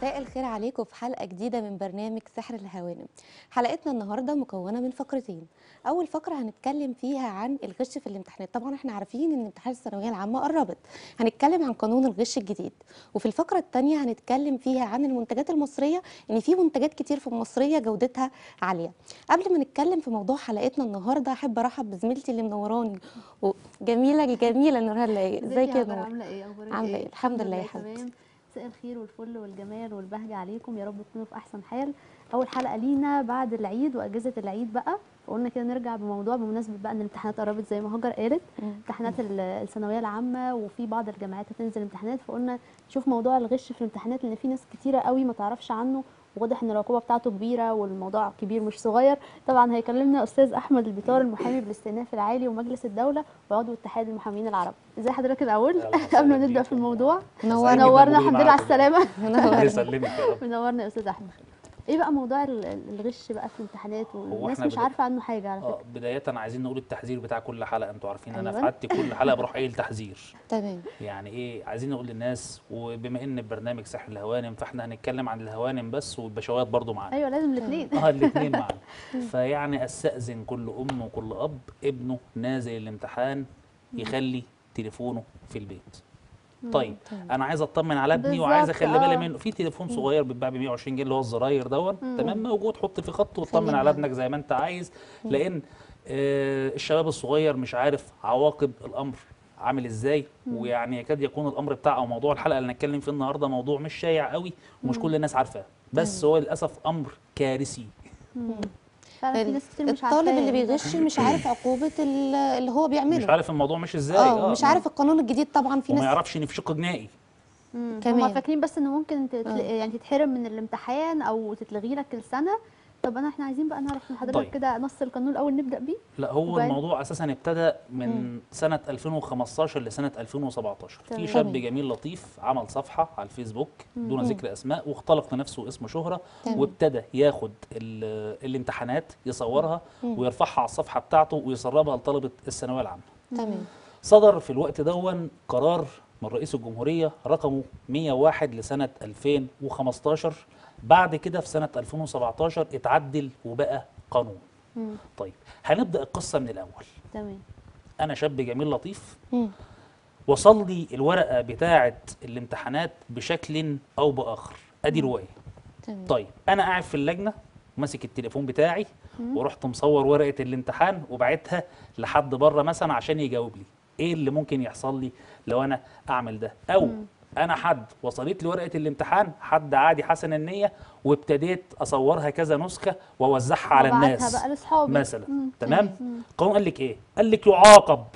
مساء الخير عليكم في حلقة جديدة من برنامج سحر الهوانم حلقتنا النهاردة مكونة من فقرتين أول فقرة هنتكلم فيها عن الغش في الامتحانات طبعا احنا عارفين ان امتحانات الثانوية العامة قربت هنتكلم عن قانون الغش الجديد وفي الفقرة الثانية هنتكلم فيها عن المنتجات المصرية ان في منتجات كتير في المصرية جودتها عالية قبل ما نتكلم في موضوع حلقتنا النهاردة أحب أرحب بزميلتي اللي منوراني وجميلة جميلة نورهان ازيك ازيك يا نور نور عامله ايه اخبارك عاملة إيه؟ الحمد لله يا حبيبتي. تمام مساء الخير والفل والجمال والبهجه عليكم يا رب تكونوا في احسن حال اول حلقه لينا بعد العيد واجازه العيد بقى فقلنا كده نرجع بموضوع بمناسبه بقى ان الامتحانات قربت زي ما هاجر قالت مم. امتحانات ال- الثانويه العامه وفي بعض الجامعات هتنزل امتحانات فقلنا نشوف موضوع الغش في الامتحانات لان في ناس كتيره قوي ما تعرفش عنه وواضح ان العقوبه بتاعته كبيره والموضوع كبير مش صغير طبعا هيكلمنا استاذ احمد البيطار المحامي بالاستئناف العالي ومجلس الدوله وعضو اتحاد المحامين العرب ازي حضرتك الاول أهلا وسهلا قبل ما نبدا بيك. في الموضوع منورنا جداً نورنا وجودي الحمد لله على معاكم. السلامه الله منورنا يسلمك يا رب منورنا يا استاذ احمد ايه بقى موضوع ال- ال- الغش بقى في الامتحانات والناس إحنا مش بدا- عارفه عنه حاجه على اه فكره بداية عايزين نقول التحذير بتاع كل حلقة انتوا عارفين انا في أيوة. عادتي كل حلقة بروح قايل تحذير تمام يعني ايه عايزين نقول للناس وبما ان البرنامج سحر الهوانم فاحنا هنتكلم عن الهوانم بس والبشوات برضو معانا ايوه لازم الاثنين اه الاثنين معانا فيعني استأذن كل ام وكل اب ابنه نازل الامتحان يخلي تليفونه في البيت طيب تمام. انا عايز اطمن على ابني وعايز بالظبط، اخلي بالي آه. منه في تليفون صغير بيتباع ب 120 جنيه اللي هو الزراير دون مم. تمام موجود حط فيه خط خليه واطمن على معاك. ابنك زي ما انت عايز لان آه الشباب الصغير مش عارف عواقب الامر عامل ازاي ويعني يكاد يكون الامر بتاع او موضوع الحلقه اللي هنتكلم فيه النهارده موضوع مش شائع قوي ومش كل الناس عارفاه بس هو للاسف امر كارثي فعلا في ناس كتير مش عارفه الطالب اللي بيغش مش عارف عقوبة ال- اللي هو بيعمله مش عارف الموضوع مش ازاي اه مش عارف القانون الجديد طبعا في وما ناس يعرفش ان في شق جنائي هم كمان. فاكرين بس ان ممكن تتل... آه. يعني تتحرم من الامتحان او تتلغي لك السنه طب انا احنا عايزين بقى نعرف من حضرتك طيب. كده نص القانون الاول نبدا بيه لا هو وبعدين؟ الموضوع اساسا ابتدى من سنه 2015 لسنه 2017 تمام. في شاب تمام. جميل لطيف عمل صفحه على الفيسبوك دون ذكر اسماء واختلق لنفسه اسم شهره تمام. وابتدى ياخد ال- الامتحانات يصورها ويرفعها على الصفحه بتاعته ويسربها لطلبه الثانويه العامه تمام صدر في الوقت دون قرار من رئيس الجمهورية رقمه 101 لسنة 2015 بعد كده في سنة 2017 اتعدل وبقى قانون مم. طيب هنبدأ القصة من الأول تمام أنا شاب جميل لطيف مم. وصل لي الورقة بتاعة الامتحانات بشكل أو بآخر أدي رواية تمام طيب أنا قاعد في اللجنة ماسك التليفون بتاعي ورحت مصور ورقة الامتحان وبعتها لحد بره مثلا عشان يجاوب لي ايه اللي ممكن يحصل لي لو انا اعمل ده او انا حد وصلت لي ورقة الامتحان حد عادي حسن النية وابتديت اصورها كذا نسخة واوزعها على وابعتها الناس بقى لاصحابي مثلا مم. تمام القانون قال لك ايه قال لك يعاقب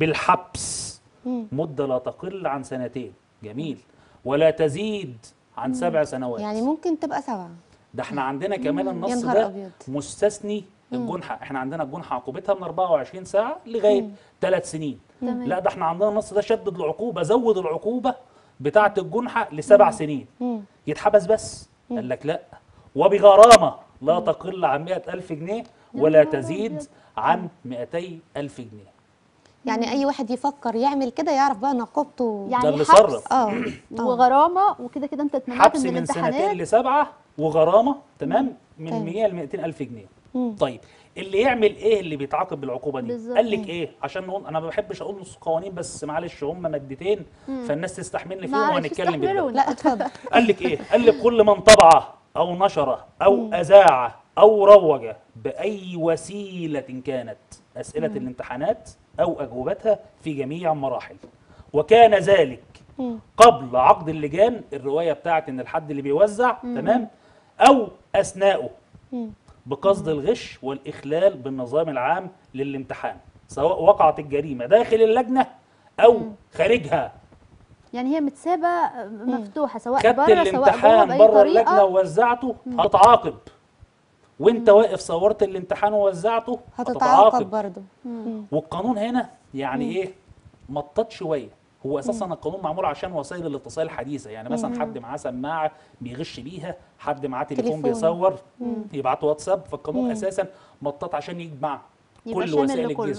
بالحبس مم. مدة لا تقل عن سنتين جميل ولا تزيد عن سبع سنوات يعني ممكن تبقى سبعة ده احنا عندنا كمان يا النص نهار ده أبيض. مستثني الجنحه احنا عندنا الجنحه عقوبتها من 24 ساعه لغايه ثلاث سنين تمام. لا ده احنا عندنا النص ده شدد العقوبه زود العقوبه بتاعه الجنحه لسبع سنين مم. يتحبس بس قال لك لا وبغرامه لا تقل عن 100000 جنيه ولا نهار تزيد أبيض. عن 200000 جنيه يعني اي واحد يفكر يعمل كده يعرف بقى ان عقوبته يعني ده اللي حبس صرف اه آه. وغرامه وكده كده انت اتمنعت حبس من من سنتين الامتحانات لسبعه وغرامه تمام من تمام. 100 ل 200000 جنيه مم. طيب اللي يعمل ايه اللي بيتعاقب بالعقوبه دي بالظبط. قال لك ايه عشان نقول انا ما بحبش اقول نص قوانين بس معلش هم مادتين فالناس تستحملني فيهم معلش وهنتكلم بالبلد استحملونا. لا اتفضل قال لك ايه قال لك كل من طبع او نشر او اذاع او روج باي وسيله كانت اسئله الامتحانات او اجوبتها في جميع المراحل وكان ذلك مم. قبل عقد اللجان الروايه بتاعت ان الحد اللي بيوزع تمام او اثناءه مم. بقصد الغش والإخلال بالنظام العام للامتحان سواء وقعت الجريمة داخل اللجنة أو خارجها يعني هي متسابه مفتوحه سواء خدت بره سواء جوه الامتحان باي بره اللجنة طريقه ووزعته هتعاقب وانت واقف صورت الامتحان ووزعته هتتعاقب برضه والقانون هنا يعني ايه مطط شويه هو اساسا القانون معمول عشان وسائل الاتصال الحديثه يعني مثلا حد معاه سماعه بيغش بيها حد معاه تليفون تليفون. بيصور يبعت واتساب فالقانون مم. اساسا مطط عشان يجمع يبقى كل شامل وسائل لكله. الجيش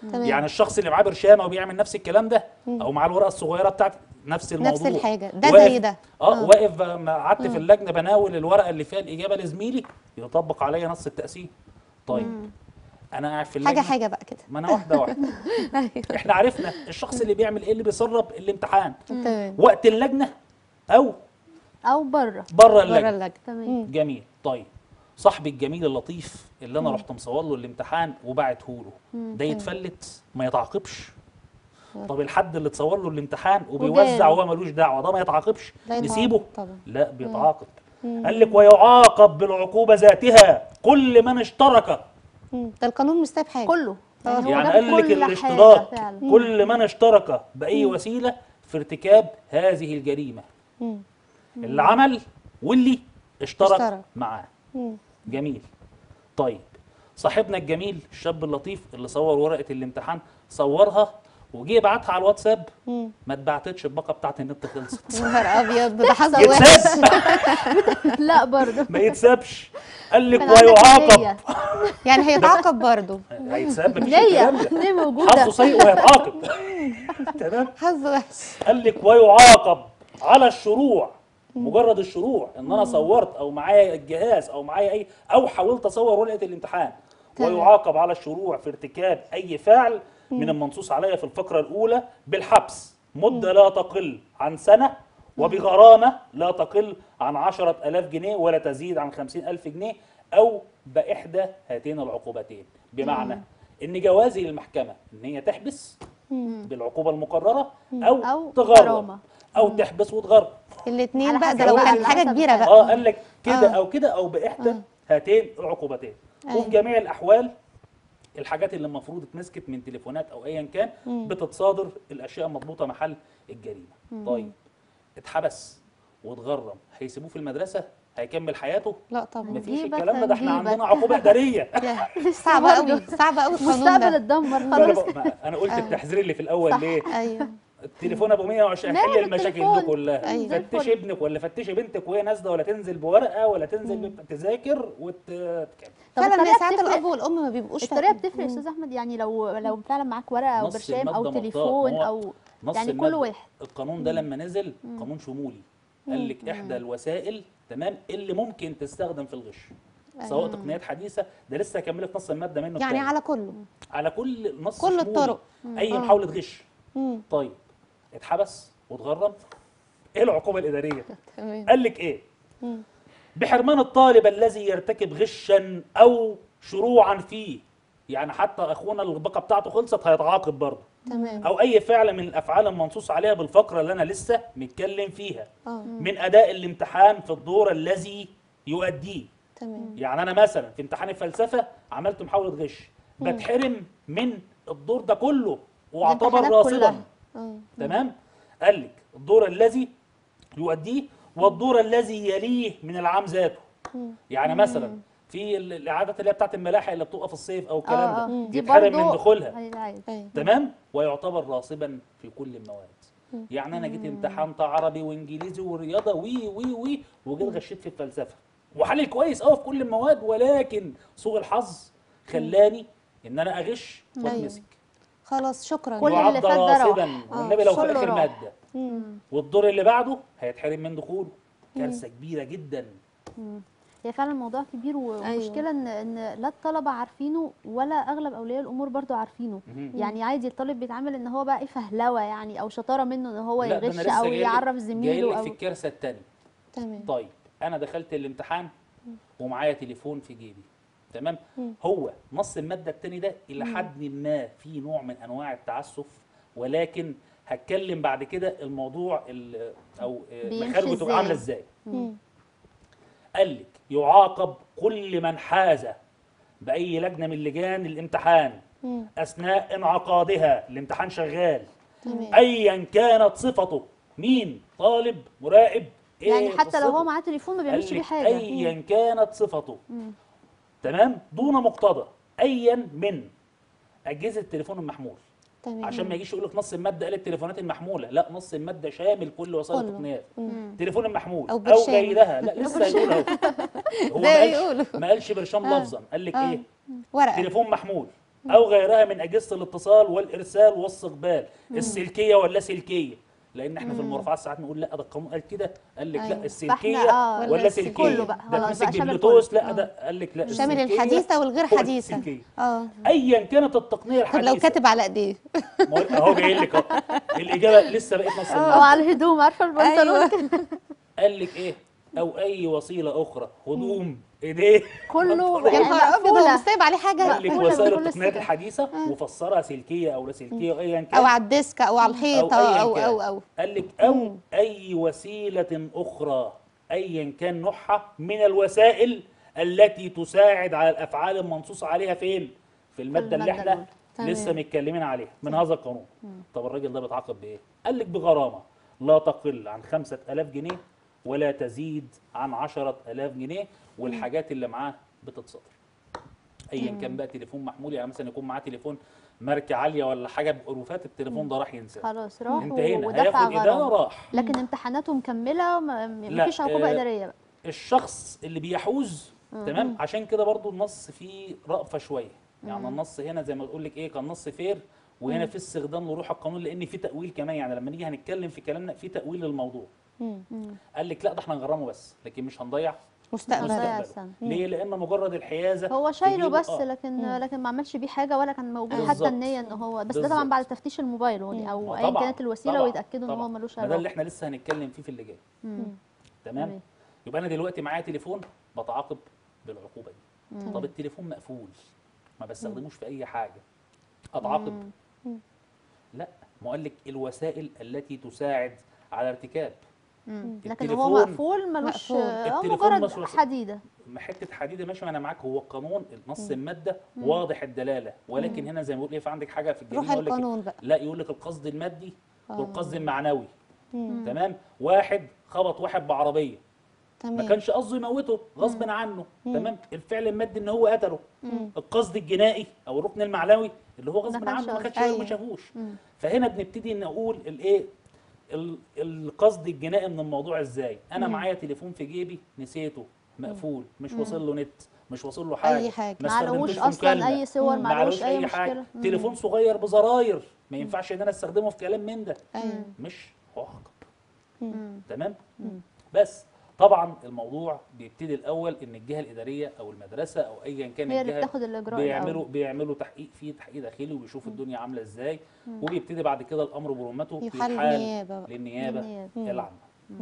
تمام. يعني الشخص اللي معاه برشامه وبيعمل نفس الكلام ده او معاه الورقه الصغيره بتاعت نفس الموضوع نفس الحاجة. ده واقف- زي ده. اه آه. واقف ما قعدت في اللجنه بناول الورقه اللي فيها الاجابه لزميلي يطبق عليا نص التقسيم طيب انا قاعد في اللجنه حاجه حاجه بقى كده ما انا واحده واحده احنا عرفنا الشخص اللي بيعمل ايه اللي بيسرب الامتحان تمام وقت اللجنه او او بره بره بره اللجنه اللجنه تمام جميل طيب صاحبي الجميل اللطيف اللي انا رحت مصور له الامتحان وبعته له ده يتفلت ما يتعاقبش طب الحد اللي تصور له الامتحان وبيوزع وجاله. وهو ملوش دعوه ده ما يتعاقبش لا يتعاقب نسيبه طبعا. لا بيتعاقب قال لك ويعاقب بالعقوبه ذاتها كل من اشترك مم. ده القانون مش سايب حاجه كله هو يعني جاب قال لك كل الاشتراك حاجة فعلا. كل من اشترك باي وسيله في ارتكاب هذه الجريمه مم. اللي عمل واللي اشترك, اشترك. معاه مم. جميل طيب صاحبنا الجميل الشاب اللطيف اللي صور ورقه الامتحان صورها وجه بعتها على الواتساب مم. ما اتبعتتش الباقه بتاعت النت خلصت يا نهار ابيض ده حظ وحش يتساب لا برضه ما يتسابش قال لك كان عندك ويعاقب هدية. يعني هيتعاقب برضه هيتساب مفيش ليا الكلام ده ليه حظه موجوده سيء وهيتعاقب تمام حظ وحش قال لك ويعاقب على الشروع مجرد الشروع ان انا صورت او معايا الجهاز او معايا اي او حاولت اصور ورقه الامتحان تمام. ويعاقب على الشروع في ارتكاب اي فعل من المنصوص عليه في الفقره الاولى بالحبس مده لا تقل عن سنه وبغرامه لا تقل عن عشرة ألاف جنيه ولا تزيد عن خمسين ألف جنيه أو بإحدى هاتين العقوبتين بمعنى إن جوازي للمحكمة إن هي تحبس بالعقوبة المقررة أو, أو تغرم غرامة. أو تحبس وتغرم الاثنين على بقى حسب ده لو بقى، كانت على حاجه حسب كبيره الحاجة. بقى اه قال لك كده آه. او كده او باحدى هاتين العقوبتين أيوة. وفي جميع الاحوال الحاجات اللي المفروض اتمسكت من تليفونات او ايا كان بتتصادر الاشياء المضبوطه محل الجريمه طيب اتحبس واتغرم هيسيبوه في المدرسه هيكمل حياته لا طبعا مفيش هنجيبك الكلام ده ده احنا هنجيبك. عندنا عقوبه اداريه صعبه قوي صعبه قوي القانون مستقبل ده اتدمر انا خلاص بق- ما- انا قلت التحذير اللي في الاول ليه ايوه التليفون ابو 120 مال حل المشاكل دي التليفون؟ كلها أيوة. زي فتش الفل. ابنك ولا فتشي بنتك وهي نازله ولا تنزل بورقه ولا تنزل ب- تذاكر وتتكلم طب فعلا الطريقة ساعات بتفرق. الاب والام ما بيبقوش الطريقه فاهمين. بتفرق يا استاذ احمد يعني لو لو فعلا معاك ورقه او نص برشام المادة او مقطوع. تليفون هو او نص يعني المادة. كل واحد القانون ده لما نزل قانون شمولي قال لك احدى الوسائل تمام اللي ممكن تستخدم في الغش سواء تقنيات حديثه ده لسه هكمل لك نص الماده منه يعني التاني. على كله على كل نص كل شمولي. الطرق. اي آه. محاوله غش مم. طيب اتحبس واتغرم ايه العقوبه الاداريه تمام قال لك ايه بحرمان الطالب الذي يرتكب غشا او شروعا فيه يعني حتى اخونا الباقه بتاعته خلصت هيتعاقب برضه تمام او اي فعل من الافعال المنصوص عليها بالفقره اللي انا لسه متكلم فيها اه من اداء الامتحان في الدور الذي يؤديه تمام يعني انا مثلا في امتحان الفلسفه عملت محاوله غش بتحرم من الدور ده كله واعتبر الامتحانات راصدا كلها. اه تمام قال لك الدور الذي يؤديه والدور الذي يليه من العام ذاته يعني مثلا في ال- الاعادات اللي هي بتاعت الملاحق اللي بتبقى في الصيف او الكلام اه ده اه دي يتحرم برضو من دخولها أيوة، أيوة. ايوه تمام ويعتبر راصبا في كل المواد يعني انا جيت امتحنت عربي وانجليزي ورياضه وي وي وي وجيت غشيت في الفلسفه وحلي كويس قوي في كل المواد ولكن سوء الحظ خلاني ان انا اغش واتمسك خلاص شكرا كل اللي يعد فات ده راح. راصدا آه، والنبي لو في كله اخر راح. ماده مم. والدور اللي بعده هيتحرم من دخوله كارثه كبيره جدا هي فعلا الموضوع كبير والمشكله ان ان لا الطلبه عارفينه ولا اغلب اولياء الامور برضو عارفينه مهم. يعني عادي الطالب بيتعامل ان هو بقى ايه فهلوه يعني او شطاره منه ان هو لا، ده أنا يغش لسه او جايلك- يعرف جايلك زميله او في الكارثه الثانيه تمام طيب انا دخلت الامتحان ومعايا تليفون في جيبي تمام هو نص الماده الثاني ده الى حد ما في نوع من انواع التعسف ولكن هتكلم بعد كده الموضوع ال- او آه، بيمشي مخارجه تبقى عامله إزاي؟ ازاي مم. قال لك يعاقب كل من حاز باي لجنه من لجان الامتحان مم. اثناء انعقادها الامتحان شغال تمام ايا كانت صفته مين طالب مراقب إيه يعني حتى لو قصته؟ هو معاه تليفون ما بيعملش قال بيه لك حاجه ايا كانت صفته مم. تمام دون مقتضى ايا من اجهزه التليفون المحمول تمام عشان ما يجيش يقول لك نص الماده قال التليفونات المحموله لا نص الماده شامل كل وسائل كله. التقنيات مم. التليفون المحمول أو او, برشام. غيرها لا لسه هيقول اهو هو زي ما قالش يقولوا. ما قالش برشام آه. لفظا قال لك آه. ايه ورقه تليفون محمول او غيرها من اجهزه الاتصال والارسال والاستقبال السلكيه ولا سلكيه لان احنا في المرافعات ساعات نقول لا ده القانون قال كده قال لك أيوة. لا السلكيه آه، ولا ولا سلكيه كله بقى، ده خلاص تمسك بقى شامل ببلوتوث كله. لا ده قال لك لا شامل السلكية الحديثه والغير ولا حديثه السلكية. اه ايا كانت التقنيه طب لو الحديثه كاتب على ايديه ما هو- اهو جاي لك اهو الاجابه لسه بقيت نص او المادة. على الهدوم عارفه البنطلون أيوة. كده قال لك ايه او اي وسيله اخرى هدوم ايديه كله يا نهار ابيض هو مقفولة. مش سايب عليه حاجه قال لك مقفولة وسائل بكل التقنيات الصفات. الحديثه وفسرها سلكيه او لا سلكيه ايا كان او على الديسك او على الحيطه أياً او كان. او او قال لك او اي وسيله اخرى ايا كان نوعها من الوسائل التي تساعد على الافعال المنصوص عليها فين في الماده اللي المادة احنا الأولى. تمام. لسه متكلمين عليها من هذا القانون طب الراجل ده بيتعاقب بايه قال لك بغرامه لا تقل عن 5000 جنيه ولا تزيد عن 10000 جنيه والحاجات اللي معاه بتتصدر ايا كان بقى تليفون محمول يعني مثلا يكون معاه تليفون ماركه عاليه ولا حاجه بألوفات التليفون ده راح ينساه خلاص راح انتهينا ودفع هياخد اداره غرامه راح لكن امتحاناته مكمله وما- لا، مفيش عقوبه آه، اداريه بقى الشخص اللي بيحوز تمام عشان كده برضو النص فيه رأفة شويه يعني النص هنا زي ما تقول لك ايه كان نص فير وهنا في استخدام لروح القانون لان في تأويل كمان يعني لما نيجي هنتكلم في كلامنا في تأويل للموضوع قال لك لا ده احنا هنغرمه بس لكن مش هنضيع مستقبل مستقبل. مستقبله السنة. ليه لان مجرد الحيازه هو شايله تجيبه- بس آه. لكن لكن ما عملش بيه حاجه ولا كان موجود حتى بالظبط. النيه ان هو بس ده طبعا بالظبط. بعد تفتيش الموبايل هو- او ما ايا طبعاً، كانت الوسيله طبعاً، ويتاكدوا ان طبعاً. هو ملوش ما ده اللي علاقه احنا لسه هنتكلم فيه في اللي جاي مم. تمام تمام. يبقى انا دلوقتي معايا تليفون بتعاقب بالعقوبه دي طب التليفون مقفول ما بستخدموش في اي حاجه اتعاقب لا ما قال لك الوسائل التي تساعد على ارتكاب مم. لكن التليفون- هو مقفول ملوش مقفول. هو التليفون مجرد مش وسيلة. حديده ما حته حديده ماشي ما انا معاك هو القانون نص الماده واضح الدلاله ولكن هنا زي ما بيقول ايه في عندك حاجه في الجريمه روح يقول لك القانون بقى لا يقول لك القصد المادي آه. والقصد المعنوي مم. تمام واحد خبط واحد بعربيه ما تمام كانش قصده يموته غصب عنه تمام الفعل المادي ان هو قتله القصد الجنائي او الركن المعنوي اللي هو غصب ما كانش عنه ما قصده. خدش أيوة. ما شافوش فهنا بنبتدي نقول الايه ال- القصد الجنائي من الموضوع ازاي انا معايا تليفون في جيبي نسيته مقفول مش واصل له نت مش واصل له حاجه أي حاجة. ما معلوش استخدمتوش في أصلاً مكالمة. أي صور، مم. معلوش أي حاجه مشكلة. مم. تليفون صغير بزراير ما ينفعش ان انا استخدمه في كلام من ده ايوه مش عقب مم. تمام بس طبعا الموضوع بيبتدي الاول ان الجهه الاداريه او المدرسه او ايا كان هي اللي الجهه بتاخد الاجراء بيعملوا الأول. بيعملوا تحقيق فيه تحقيق داخلي وبيشوفوا الدنيا عامله ازاي وبيبتدي بعد كده الامر برمته يحال بيحال للنيابة بقى. للنيابه للنيابة. العامه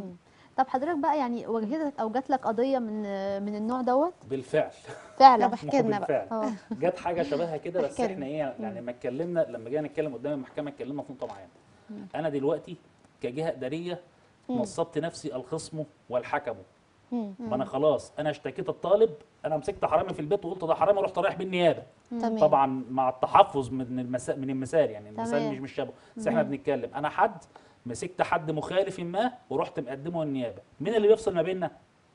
طب حضرتك بقى يعني واجهتك او جات لك قضيه من من النوع دوت بالفعل فعلا طب احكي لنا بقى بالفعل اه جت حاجه شبهها كده بس احكي لنا. احنا ايه يعني لما اتكلمنا لما جينا نتكلم قدام المحكمه اتكلمنا في نقطه معينه انا دلوقتي كجهه اداريه نصبت نفسي الخصم والحكم مم. ما انا خلاص انا اشتكيت الطالب انا مسكت حرامي في البيت وقلت ده حرامي رحت رايح بالنيابه تمام طبعا مع التحفظ من المسا... من المثال يعني المثال تمام. مش مش شبه بس احنا بنتكلم انا حد مسكت حد مخالف ما ورحت مقدمه النيابه مين اللي بيفصل ما بيننا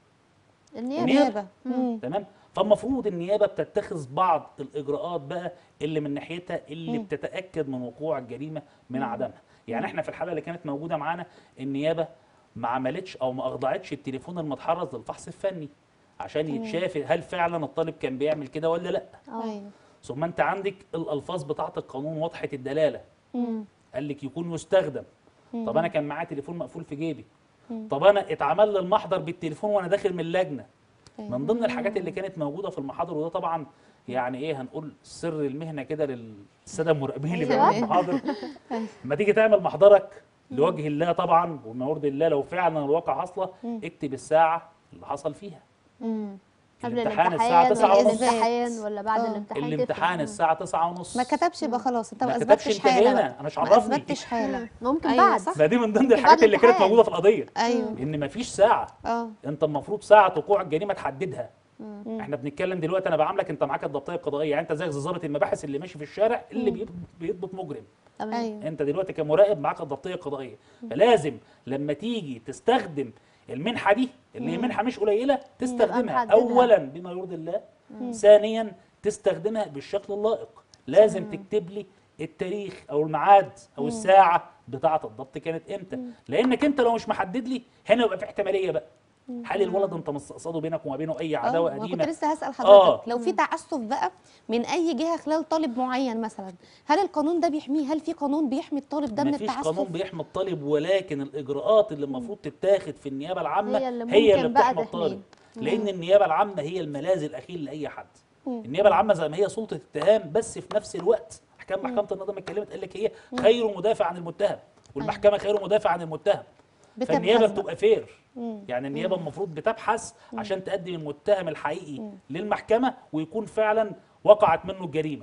النيابه نيابة مم. تمام فالمفروض النيابه بتتخذ بعض الاجراءات بقى اللي من ناحيتها اللي بتتاكد من وقوع الجريمه من عدمها يعني احنا في الحاله اللي كانت موجوده معانا النيابه ما عملتش او ما اخضعتش التليفون المتحرز للفحص الفني عشان يتشاف هل فعلا الطالب كان بيعمل كده ولا لا اه ايوه ثم انت عندك الالفاظ بتاعه القانون واضحه الدلاله مم. قال لك يكون يستخدم مم. طب انا كان معايا تليفون مقفول في جيبي مم. طب انا اتعمل لي المحضر بالتليفون وانا داخل من اللجنه أيوة. من ضمن الحاجات اللي كانت موجوده في المحاضر وده طبعا يعني ايه هنقول سر المهنه كده للساده المراقبين اللي أيوة. بيعملوا المحاضر لما تيجي تعمل محضرك لوجه الله طبعا وما يرضي الله لو فعلا الواقع حاصله اكتب الساعه اللي حصل فيها مم. قبل الامتحان الامتحان الساعه 9 ولا ونص الامتحان ولا بعد آه. الامتحان الامتحان تفرق. الساعه 9 ونص ما كتبش يبقى خلاص انت ما ما كتبش اثبتش حاله انتهينا بقى. انا مش ما عرفني اثبتش حاله مم. ممكن أيوة بعد صح. ما دي من ضمن بعد الحاجات اللي كانت الامتحان. موجوده في القضيه ايوه ان مفيش ساعه اه انت المفروض ساعه وقوع الجريمه تحددها احنا بنتكلم دلوقتي انا بعاملك انت معاك الضبطيه القضائيه يعني انت زيك زي ضابط المباحث اللي ماشي في الشارع اللي بيضبط- بيضبط مجرم تمام ايوه انت دلوقتي كمراقب معاك الضبطيه القضائيه فلازم لما تيجي تستخدم المنحه دي اللي هي منحه مش قليله تستخدمها محددها. اولا بما يرضي الله ثانيا تستخدمها بالشكل اللائق لازم تكتب لي التاريخ او الميعاد او الساعه بتاعه الضبط كانت امتى لانك انت لو مش محدد لي هنا يبقى في احتماليه بقى هل الولد انت مستقصده بينك وما بينه اي آه، عداوه ما كنت قديمه لسه هسأل آه. حضرتك لو في تعسف بقى من أي جهة خلال طالب معين مثلا هل القانون ده بيحميه هل في قانون بيحمي الطالب ده من مفيش قانون التعسف بيحمي الطالب ولكن الاجراءات اللي المفروض تتاخد في النيابه العامه هي اللي هي اللي ممكن بقى بتحمي تحميه. الطالب لان النيابه العامه هي الملاذ الاخير لاي حد النيابه العامه زي ما هي سلطه اتهام بس في نفس الوقت احكام محكمه النظام اتكلمت قال لك هي خير مدافع عن المتهم والمحكمه خير مدافع عن المتهم بتبحث فالنيابه بقى. بتبقى فير يعني النيابه المفروض بتبحث عشان تقدم المتهم الحقيقي للمحكمه ويكون فعلا وقعت منه الجريمه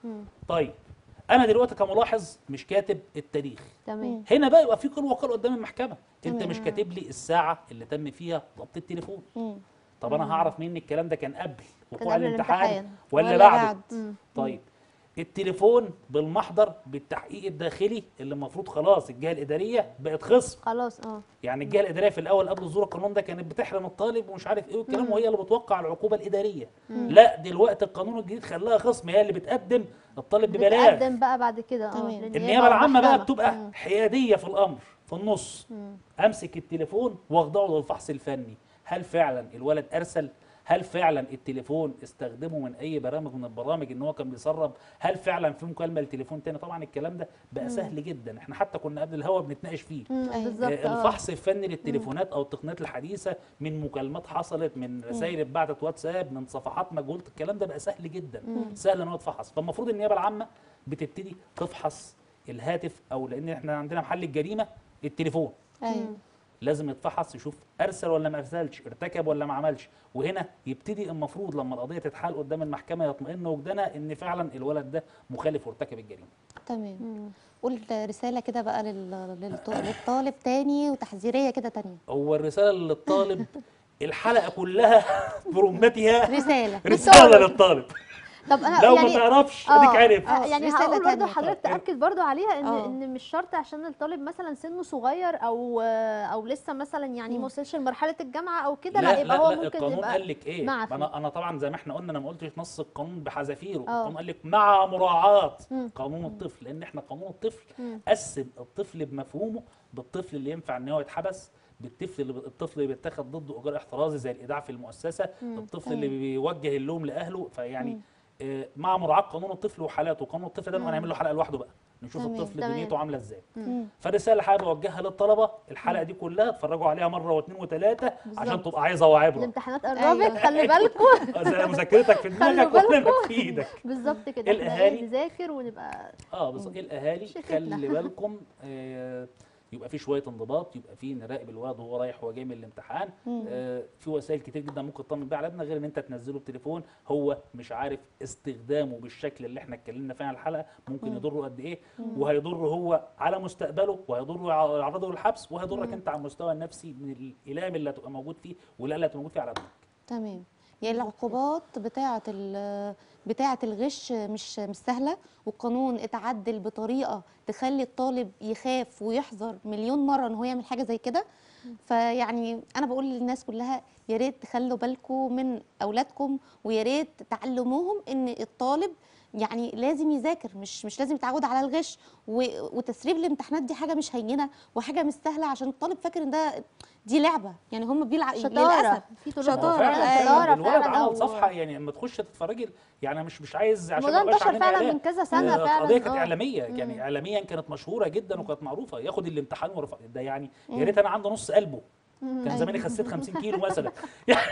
طيب انا دلوقتي كملاحظ مش كاتب التاريخ تمام هنا بقى يبقى في قول وقال قدام المحكمه انت تمام. مش كاتب لي الساعه اللي تم فيها ضبط التليفون مم. طب انا هعرف منين الكلام ده كان قبل وقوع قبل الامتحان الامتحان ولا, ولا بعده بعد. مم. طيب التليفون بالمحضر بالتحقيق الداخلي اللي المفروض خلاص الجهه الاداريه بقت خصم خلاص اه يعني الجهه الاداريه في الاول قبل ظهور القانون ده كانت بتحرم الطالب ومش عارف ايه والكلام وهي اللي بتوقع العقوبه الاداريه لا دلوقتي القانون الجديد خلاها خصم هي اللي بتقدم الطالب ببلاغ بتقدم بقى بعد كده اه تمام. للنيابة النيابه العامه بقى والمحكمة. بتبقى مم. حياديه في الامر في النص امسك التليفون واخضعه للفحص الفني هل فعلا الولد ارسل هل فعلا التليفون استخدمه من اي برامج من البرامج ان هو كان بيسرب هل فعلا في مكالمه لتليفون تاني طبعا الكلام ده بقى سهل جدا احنا حتى كنا قبل الهوا بنتناقش فيه مم، أيوة. بالظبط آه، اه الفحص الفني للتليفونات او التقنيات الحديثه من مكالمات حصلت من رسائل اتبعتت واتساب من صفحات مجهوله الكلام ده بقى سهل جدا سهل ان هو يتفحص فالمفروض النيابه العامه بتبتدي تفحص الهاتف او لان احنا عندنا محل الجريمه التليفون ايوه لازم يتفحص يشوف ارسل ولا ما ارسلش ارتكب ولا ما عملش وهنا يبتدي المفروض لما القضيه تتحال قدام المحكمه يطمئن وجدانها ان فعلا الولد ده مخالف وارتكب الجريمه تمام قول رسالة كده بقى لل- للط- للطالب تاني وتحذيرية كده تانية هو الرساله للطالب الحلقه كلها برمتها رسالة رساله للطالب طب انا لو يعني ما تعرفش آه، اديك عارف آه، يعني رسالة هقول برضه تانية. حضرتك طب، تاكد برضه عليها ان آه. ان مش شرط عشان الطالب مثلا سنه صغير او او لسه مثلا يعني ما وصلش لمرحله الجامعه او كده لا, يبقى هو ممكن القانون يبقى قال لك ايه معفي. انا انا طبعا زي ما احنا قلنا انا ما قلتش نص القانون بحذافيره آه. القانون قال لك مع مراعاه مم. قانون الطفل لان احنا قانون الطفل مم. قسم الطفل بمفهومه بالطفل اللي ينفع ان هو يتحبس بالطفل اللي الطفل اللي بيتاخد ضده اجراء احترازي زي الايداع في المؤسسه الطفل اللي بيوجه اللوم لاهله فيعني آه، مع مراعاه قانون الطفل وحالاته قانون الطفل ده هنعمل له حلقه لوحده بقى نشوف تمام. الطفل تمام. دنيته عامله ازاي مم. فالرساله اللي حابب اوجهها للطلبه الحلقه دي كلها اتفرجوا عليها مره واثنين وثلاثه عشان بالظبط. تبقى عايزه وعبره الامتحانات قربت أيوة. خلي بالكم زي مذاكرتك في خلوا دماغك ولا بالكم. في ايدك بالظبط كده احنا ايه الأهالي- نذاكر ونبقى اه بس الاهالي شفتنا. خلي بالكم آه يبقى في شويه انضباط يبقى في نراقب الولد وهو رايح وهو جاي من الامتحان آه في وسائل كتير جدا ممكن تطمن بيها على ابنك غير ان انت تنزله بتليفون هو مش عارف استخدامه بالشكل اللي احنا اتكلمنا فيه عن الحلقه ممكن يضره قد ايه وهيضره هو على مستقبله وهيضره يعرضه للحبس وهيضرك انت على المستوى النفسي من الالام اللي هتبقى موجود فيه والقلق اللي هتبقى موجود فيه على ابنك تمام يعني العقوبات بتاعة ال- بتاعة الغش مش مش سهلة والقانون اتعدل بطريقة تخلي الطالب يخاف ويحذر مليون مرة ان هو يعمل حاجة زي كده فيعني انا بقول للناس كلها يا ريت تخلوا بالكم من اولادكم ويا ريت تعلموهم ان الطالب يعني لازم يذاكر مش مش لازم يتعود على الغش و- وتسريب الامتحانات دي حاجه مش هينه وحاجه مش سهله عشان الطالب فاكر ان ده دي لعبه يعني هم بيلعبوا شطاره في طلاب شطارة. هو فعلا أيوة. شطاره الولد فعلا عمل أو- صفحه يعني لما تخش تتفرجي يعني أنا مش مش عايز عشان الموضوع ما يبقاش انتشر عندنا فعلا إعلان. من كذا سنه آه، فعلا قضيه كانت آه. اعلاميه يعني اعلاميا كانت مشهوره جدا وكانت معروفه ياخد الامتحان ورفع ده يعني يا ريت انا عنده نص قلبه كان زماني خسيت 50 كيلو مثلا يعني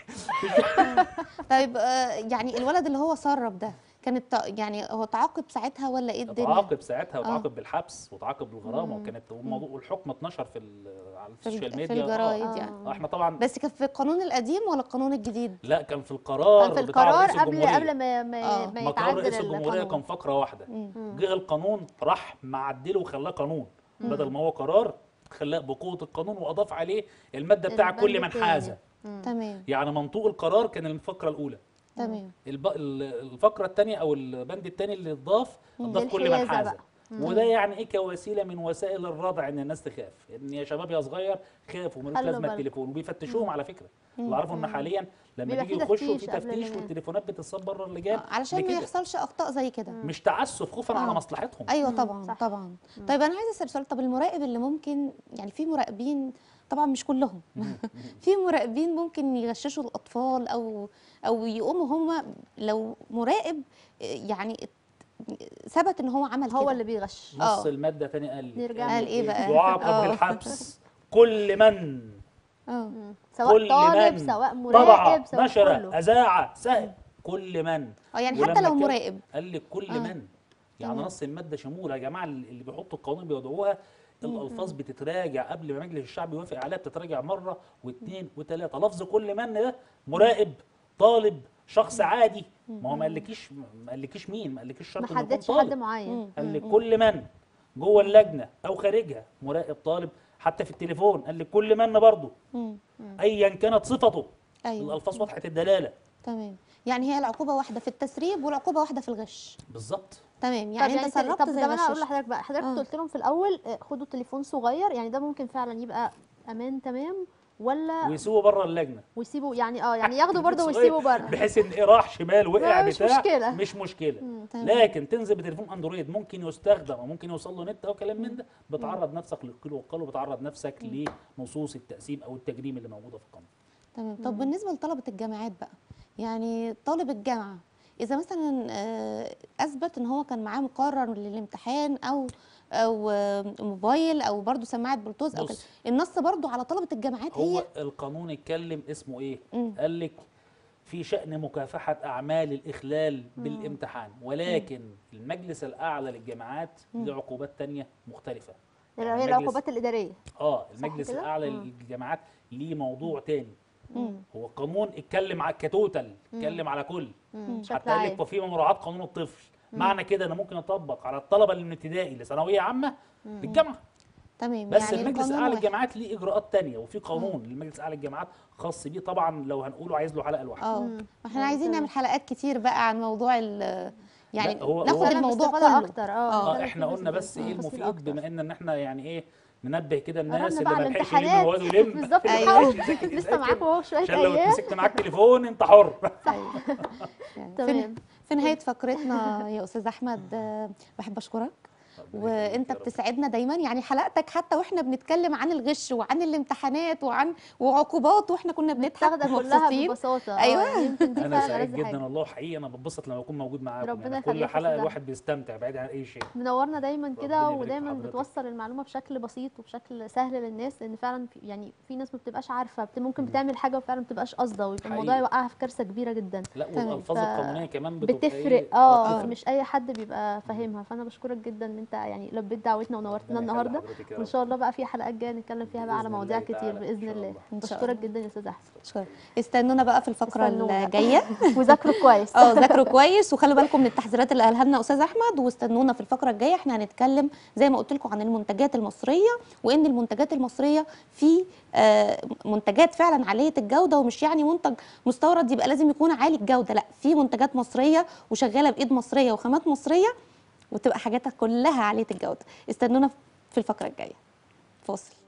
طيب آه، يعني الولد اللي هو سرب ده كانت تع- يعني هو تعاقب ساعتها ولا ايه الدنيا؟ تعاقب ساعتها وتعاقب بالحبس وتعاقب بالغرامه وكانت والموضوع والحكم اتنشر في ال- على في السوشيال الج- ميديا في الجرايد آه. يعني آه، احنا طبعا بس كان في القانون القديم ولا القانون الجديد؟ لا كان في القرار كان في بتاع القرار رئيس قبل الجمهورية. قبل ما ما, آه. ما ما قرار يتعدل رئيس الجمهوريه القانون كان فقره واحده مم. جه القانون راح معدله وخلاه قانون بدل ما هو قرار خلاه بقوه القانون واضاف عليه الماده بتاع البند كل من التاني. حاز تمام يعني منطوق القرار كان الفقره الاولى تمام الب... ال- الفقره الثانيه او البند الثاني اللي اتضاف اتضاف كل من الحيازة حاز بقى. وده يعني ايه كوسيله من وسائل الردع ان الناس تخاف ان يا شباب يا صغير خافوا ملوش خلوا لازمه بالكم. التليفون وبيفتشوهم على فكره اللي اعرفه ان حاليا لما بيبقى بيجي في يخشوا في تفتيش قبل تفتيش الإعلان. والتليفونات بتتصاب بره اللجان آه، علشان ما بكده. يحصلش اخطاء زي كده مش تعسف خوفا على آه. مصلحتهم ايوه طبعا صح. طبعا طيب انا عايزه اسال سؤال طب المراقب اللي ممكن يعني في مراقبين طبعا مش كلهم في مراقبين ممكن يغششوا الاطفال او او يقوموا هم لو مراقب يعني ثبت ان هو عمل هو كده. اللي بيغش نص آه. الماده تاني قال لي نرجع قال إيه بقى؟ يعاقب آه. بالحبس كل من اه سواء كل طالب من سواء طبع مراقب سواء نشر كله اذاع سهل كل من اه يعني ولما حتى لو كان- مراقب قال لك كل آه. من يعني تمام. نص الماده شمول يا جماعه اللي بيحطوا القانون بيوضعوها الالفاظ بتتراجع قبل ما مجلس الشعب يوافق عليها بتتراجع مره واثنين وثلاثه لفظ كل من ده مراقب طالب شخص عادي ما هو ما قالكيش ما قالكيش مين ما قالكيش ما شرط انه يكون حددش حد طالب معين مم. قال لك كل من جوه اللجنه او خارجها مراقب طالب حتى في التليفون قال لك كل من برضه مم. ايا كانت صفته ايوه الالفاظ واضحه الدلاله تمام يعني هي العقوبه واحده في التسريب والعقوبه واحده في الغش بالظبط تمام طب يعني انت سربت طب زي ده انا هقول غششت لحضرتك بقى حضرتك آه. قلت لهم في الاول آه، خدوا تليفون صغير يعني ده ممكن فعلا يبقى امان تمام ولا ويسيبوا بره اللجنه ويسيبوا يعني اه يعني ياخدوا برضه صغير ويسيبوا بره بحيث ان ايه راح شمال وقع لا، مش بتاع مشكلة. مش مشكله تمام. لكن تنزل بتليفون اندرويد ممكن يستخدم وممكن يوصل له نت او كلام من ده بتعرض نفسك للقيل والقال وبتعرض نفسك لنصوص التقسيم او التجريم اللي موجوده في القانون تمام طب بالنسبه لطلبه الجامعات بقى يعني طالب الجامعه اذا مثلا آه، اثبت ان هو كان معاه مقرر للامتحان او او آه، موبايل او برضه سماعه بلوتوث او كده بص. النص برضه على طلبه الجامعات هو هي القانون اتكلم اسمه ايه مم. قال لك في شأن مكافحة أعمال الإخلال بالامتحان ولكن المجلس الأعلى للجامعات له عقوبات تانية مختلفة اللي يعني هي المجلس- العقوبات الاداريه اه المجلس كده؟ الأعلى مم. للجامعات ليه موضوع تاني مم. هو القانون اتكلم على كتوتال اتكلم على كل مم، بشكل حتى قال لك عام وفي مراعاة قانون الطفل معنى كده انا ممكن اطبق على الطلبه اللي من ابتدائي لثانويه عامه للجامعه تمام بس يعني المجلس القانون الاعلى واحد. للجامعات ليه اجراءات تانية وفي قانون للمجلس الاعلى للجامعات خاص بيه طبعا لو هنقوله عايز له حلقه لوحده اه مم. ما احنا مم، عايزين تمام. نعمل حلقات كتير بقى عن موضوع ال يعني لا، هو- ناخد هو- الموضوع باستفاضة كله اكتر اه آه، اه نتكلم احنا فيه قلنا بس- بس ايه تفاصيل المفيد أكتر. بما ان ان احنا يعني ايه ننبه كده الناس قربنا اللي بقى ما على لحقش يلم الامتحانات. مواد ويلم بالظبط اللي نحاول. ما لحقش يذاكر لسه يذاكر. معاكم اهو شويه عشان لو ايام مسكت معاك تليفون انت حر يعني في, تمام في نهايه فقرتنا يا استاذ احمد آه، بحب اشكرك وانت بتسعدنا دايما يعني حلقتك حتى واحنا بنتكلم عن الغش وعن الامتحانات وعن وعقوبات واحنا كنا بنضحك تاخدها كلها ومبسوطين ببساطه آه، أيوة. يعني يمكن دي انا فعلا سعيد ألذ جدا حاجة. والله حقيقي انا بتبسط لما اكون موجود معاكم ربنا يعني كل يخليك يا حلقه أستاذ الواحد بيستمتع بعيد عن اي شيء منورنا دايما ربنا كده يبارك في ودايما حضرتك. بتوصل المعلومه بشكل بسيط وبشكل سهل للناس لان فعلا في يعني في ناس ما بتبقاش عارفه بت- ممكن بتعمل حاجه وفعلا ما بتبقاش قاصده ويبقى الموضوع حقيقي. يوقعها في كارثه كبيره جدا لا تمام. والالفاظ ف- القانونيه كمان بتبقى بتفرق إيه؟ اه بتفرق. مش اي حد بيبقى فاهمها فانا بشكرك جدا ان انت يعني لبيت دعوتنا ونورتنا ربنا يخلي النهارده حضرتك يا وان رب. شاء الله بقى في حلقات جايه نتكلم فيها بقى على بإذن مواضيع الله كتير تعالى. إن باذن شاء الله الله. إن شاء بشكرك الله. جدا يا استاذ احمد شكرا استنونا بقى في الفقره استنونا. الجايه وذاكروا كويس اه ذاكروا كويس وخلوا بالكم من التحذيرات اللي قالها لنا استاذ احمد واستنونا في الفقره الجايه احنا هنتكلم زي ما قلت لكم عن المنتجات المصريه وان المنتجات المصريه في آه، منتجات فعلا عاليه الجوده ومش يعني منتج مستورد يبقى لازم يكون عالي الجوده لا في منتجات مصريه وشغاله بايد مصريه وخامات مصريه وتبقى حاجاتها كلها عاليه الجوده استنونا في الفقره الجايه فاصل